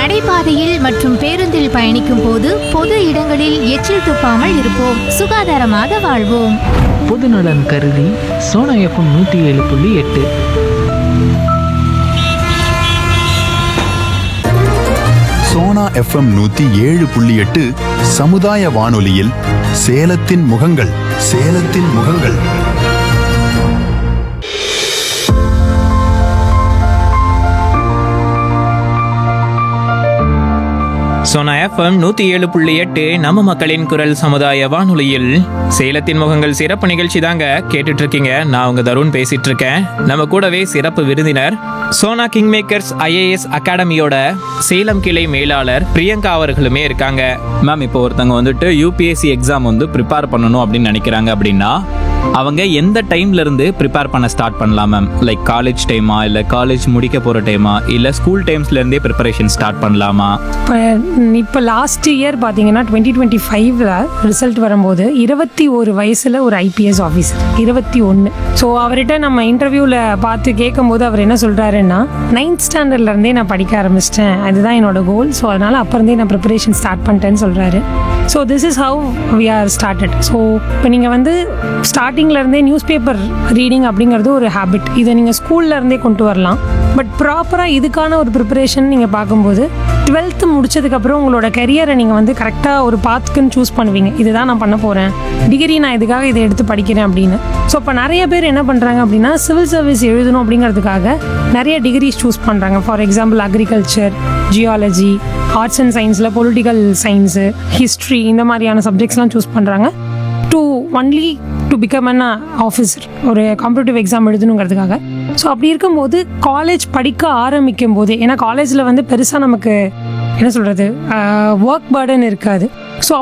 நடைபாதையில் மற்றும் பேருந்தில் பயணிக்கும் போது பொது இடங்களில் எச்சில் துப்பாமல் இருப்போம் சுகாதாரமாக வாழ்வோம் பொதுநலன் கருதி சோனா எஃப்எம் நூற்றி ஏழு புள்ளி எட்டு சோனா எஃப்எம் நூத்தி ஏழு புள்ளி எட்டு சமுதாய வானொலியில் சேலத்தின் முகங்கள் சேலத்தின் முகங்கள் சோனா எஃப்எம் நூத்தி ஏழு புள்ளி எட்டு நம்ம மக்களின் குரல் சமுதாய வானொலியில் சேலத்தின் முகங்கள் சிறப்பு நிகழ்ச்சி தாங்க கேட்டுட்டு இருக்கீங்க நான் உங்க தருண் பேசிட்டு இருக்கேன் நம்ம கூடவே சிறப்பு விருந்தினர் சோனா கிங் மேக்கர்ஸ் ஐஏஎஸ் அகாடமியோட சேலம் கிளை மேலாளர் பிரியங்கா அவர்களுமே இருக்காங்க மேம் இப்போ ஒருத்தவங்க வந்துட்டு யூபிஎஸ்சி எக்ஸாம் வந்து ப்ரிப்பேர் பண்ணணும் அப்படின்னு நினைக்கிறாங்க அப்படின்னா அவங்க எந்த டைம்ல இருந்து ப்ரிப்பேர் பண்ண ஸ்டார்ட் பண்ணலாம் மேம் லைக் காலேஜ் டைமா இல்ல காலேஜ் முடிக்க போற டைமா இல்ல ஸ்கூல் டைம்ஸ்ல இருந்தே ப்ரிப்பரேஷன் ஸ்டார்ட் பண்ணலாமா இப்போ இப்போ லாஸ்ட் இயர் பார்த்தீங்கன்னா டுவெண்ட்டி டுவெண்ட்டி ஃபைவ்ல ரிசல்ட் வரும்போது இருபத்தி ஒரு வயசில் ஒரு ஐபிஎஸ் ஆஃபீஸர் இருபத்தி ஒன்று ஸோ அவர்கிட்ட நம்ம இன்டர்வியூவில் பார்த்து கேட்கும்போது அவர் என்ன சொல்கிறாருன்னா நைன்த் ஸ்டாண்டர்ட்லேருந்தே நான் படிக்க ஆரம்பிச்சிட்டேன் அதுதான் என்னோட கோல் ஸோ அதனால் அப்போருந்தே நான் ப்ரிப்பரேஷன் ஸ்டார்ட் பண்ணிட்டேன்னு சொல்கிறாரு so this is how we are started so இப்போ நீங்கள் வந்து ஸ்டார்டிங்லேருந்தே நியூஸ் பேப்பர் ரீடிங் அப்படிங்கிறது ஒரு ஹேபிட் இதை நீங்கள் ஸ்கூல்லேருந்தே கொண்டு வரலாம் பட் ப்ராப்பராக இதுக்கான ஒரு ப்ரிப்பரேஷன் நீங்கள் பார்க்கும்போது டுவெல்த்து முடிச்சதுக்கப்புறம் உங்களோட கெரியரை நீங்கள் வந்து கரெக்டாக ஒரு பாத்துக்குன்னு சூஸ் பண்ணுவீங்க இதுதான் நான் பண்ண போகிறேன் டிகிரி நான் இதுக்காக இதை எடுத்து படிக்கிறேன் அப்படின்னு ஸோ இப்போ நிறைய பேர் என்ன பண்ணுறாங்க அப்படின்னா சிவில் சர்வீஸ் எழுதணும் அப்படிங்கிறதுக்காக நிறைய டிகிரிஸ் சூஸ் பண்ணுறாங்க for example agriculture geology arts and சயின்ஸில் பொலிட்டிக்கல் சயின்ஸு ஹிஸ்ட்ரி இந்த மாதிரியான சப்ஜெக்ட்ஸ்லாம் சூஸ் பண்ணுறாங்க to only to become an officer ஒரு காம்படிட்டிவ் எக்ஸாம் எழுதணுங்கிறதுக்காக ஸோ அப்படி இருக்கும்போது காலேஜ் படிக்க ஆரம்பிக்கும் போதே ஏன்னா காலேஜில் வந்து பெருசாக நமக்கு என்ன சொல்கிறது ஒர்க் பேர்டன் இருக்காது ஸோ